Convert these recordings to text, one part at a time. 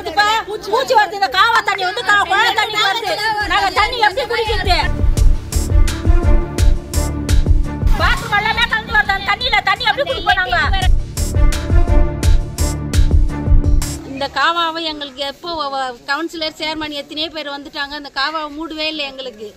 வருதுப்பா பூச்சி வருது இந்த காவா தண்ணி வந்து கா- குழா தண்ணி வருது நாங்க தண்ணி எப்படி குடிக்கிறது பாத்ரூம் எல்லாமே கலந்து வருது அந்த தண்ணியில தண்ணி எப்படி குடிப்போம் நாங்க இந்த காவாவை எங்களுக்கு எப்போ வ- கவுன்சிலர் சேர்மன் எத்தனையோ பேர் வந்துட்டாங்க அந்த காவாவை மூடவே இல்லை எங்களுக்கு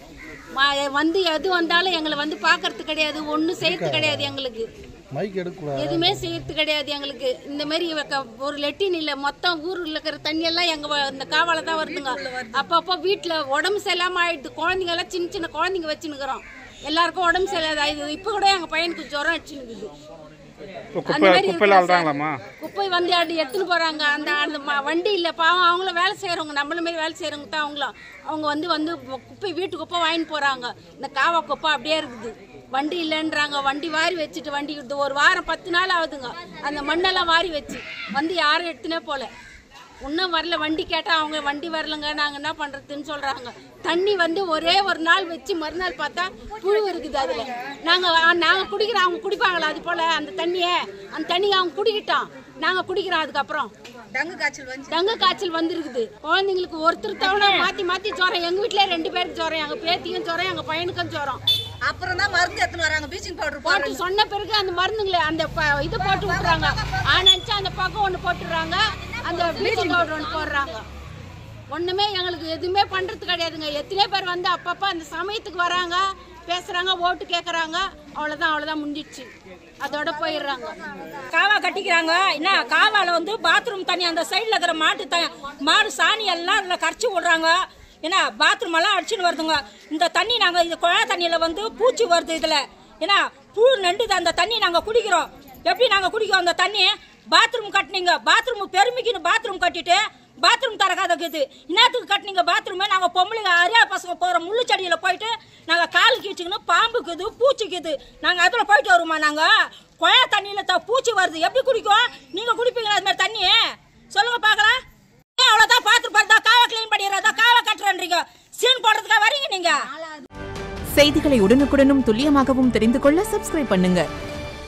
ம- வந்து எது வந்தாலும் எங்களை வந்து பார்க்கறது கிடையாது ஒன்றும் செய்யறது கிடையாது எங்களுக்கு மைக் எடுக்கக்கூடாது எதுவுமே செய்யறது கிடையாது எங்களுக்கு இந்த மாதிரி இவ க- ஒரு லெட்டின் இல்லை மொத்தம் ஊரில் இருக்கிற தண்ணி எல்லாம் எங்க வ- இந்த காவால தான் வருதுங்க அப்பப்போ வீட்டில் உடம்பு சரியில்லாம ஆயிடுது குழந்தைங்க எல்லாம் சின்ன சின்ன குழந்தைங்க வச்சுன்னுக்குறோம் எல்லாருக்கும் உடம்பு சரியில்லாத ஆயிடுது இப்போ கூட எங்க பையனுக்கு ஜுரம் அடிச்சுனுக்குது இப்போ அந்த குப்பை மாதிரி குப்பையில் இருக்கா அழுறாங்களாம்மா குப்பை வந்து அடி எடுத்துன்னு போறாங்க அந்த அந்த ம- வண்டி இல்ல பாவம் அவங்களும் வேலை செய்யறவங்க நம்மள மாதிரி வேலை செய்யறவங்க தான் அவங்களும் அவங்க வந்து வந்து குப்பை வீட்டு குப்பை வாங்கிட்டு போறாங்க இந்த காவா குப்பை அப்படியே இருக்குது வண்டி இல்லைன்றாங்க வண்டி வாரி வச்சுட்டு வண்டி இது ஒரு வாரம் பத்து நாள் ஆகுதுங்க அந்த மண்ணெல்லாம் வாரி வச்சு வந்து யாரும் எடுத்துனே போல இன்னும் வரல வண்டி கேட்டா அவங்க வண்டி வரலங்க நாங்க என்ன பண்றதுன்னு சொல்றாங்க தண்ணி வந்து ஒரே ஒரு நாள் வச்சு மறுநாள் பார்த்தா புழு இருக்குது அதுல நாங்க ஆ, நாங்க குடிக்கிறோம் அவங்க குடிப்பாங்களா அது போல அந்த தண்ணியை அந்த தண்ணியை அவங்க குடிக்கிட்டோம் நாங்க குடிக்கிறோம் அதுக்கப்புறம் டங்கு காய்ச்சல் வந்து டங்கு காய்ச்சல் வந்திருக்குது குழந்தைங்களுக்கு ஒருத்தர் தவணை மாத்தி மாத்தி ஜுரம் எங்க வீட்ல ரெண்டு பேருக்கு ஜுரம் எங்க பேத்திக்கும் ஜுரம் எங்க பையனுக்கும் ஜுரம் அப்புறம் தான் மருந்து எடுத்துன்னு வராங்க ப்ளீச்சிங் பவுடர் போட்டு சொன்ன பிறகு அந்த மருந்துங்களை அந்த ப- இது போட்டு விட்டுறாங்க ஆனாச்சு அந்த பக்கம் ஒன்று போட்டுடுறாங்க அந்த ப்ளீச்சிங் பவுடர் ஒன்று போடுறாங்க ஒண்ணுமே எங்களுக்கு எதுவுமே பண்றது கிடையாதுங்க எத்தனை பேர் வந்து அப்பப்போ அந்த சமயத்துக்கு வராங்க பேசுறாங்க ஓட்டு கேக்குறாங்க அவ்வளவுதான் அவ்வளவுதான் முடிஞ்சிடுச்சு அதோட போயிடுறாங்க காவா கட்டிக்கிறாங்க என்ன காவால வந்து பாத்ரூம் தண்ணி அந்த சைடுல இருக்கிற மாட்டு த மாடு சாணி எல்லாம் அதில் கரைச்சி விடுறாங்க என்ன பாத்ரூம் எல்லாம் அடிச்சுன்னு வருதுங்க இந்த தண்ணி நாங்கள் இந்த குழா தண்ணியில் வந்து பூச்சி வருது இதில் ஏன்னா பூ நண்டுது அந்த தண்ணி நாங்கள் குடிக்கிறோம் எப்படி நாங்கள் குடிக்கிறோம் அந்த தண்ணி பாத்ரூம் கட்டினீங்க பாத்ரூம் பெருமைக்குன்னு பாத்ரூம் கட்டிட்டு பாத்ரூம் தரக்காதக்குது இன்னத்துக்கு கட்டினீங்க பாத்ரூமே நாங்கள் பொம்பளைங்க அரியா பசங்க போகிற முள்ளு செடியில் போயிட்டு நாங்கள் கால் கீச்சுக்கணும் பாம்புக்குது பூச்சிக்குது நாங்கள் அதில் போயிட்டு வருவோமா நாங்கள் குழா தண்ணியில் த பூச்சி வருது எப்படி குடிக்கும் நீங்கள் குடிப்பீங்களா அது மாதிரி தண்ணி சொல்லுங்க பார்க்கலாம் ஏன் அவ்வளோதான் பார்த்து பார்த்தா காவை க்ளீன் பண்ணிடுறதா காவை கட்டுறேன்றீங்க சீன் போடுறதுக்காக வரீங்க நீங்கள் செய்திகளை உடனுக்குடனும் துல்லியமாகவும் தெரிந்து கொள்ள சப்ஸ்கிரைப் பண்ணுங்க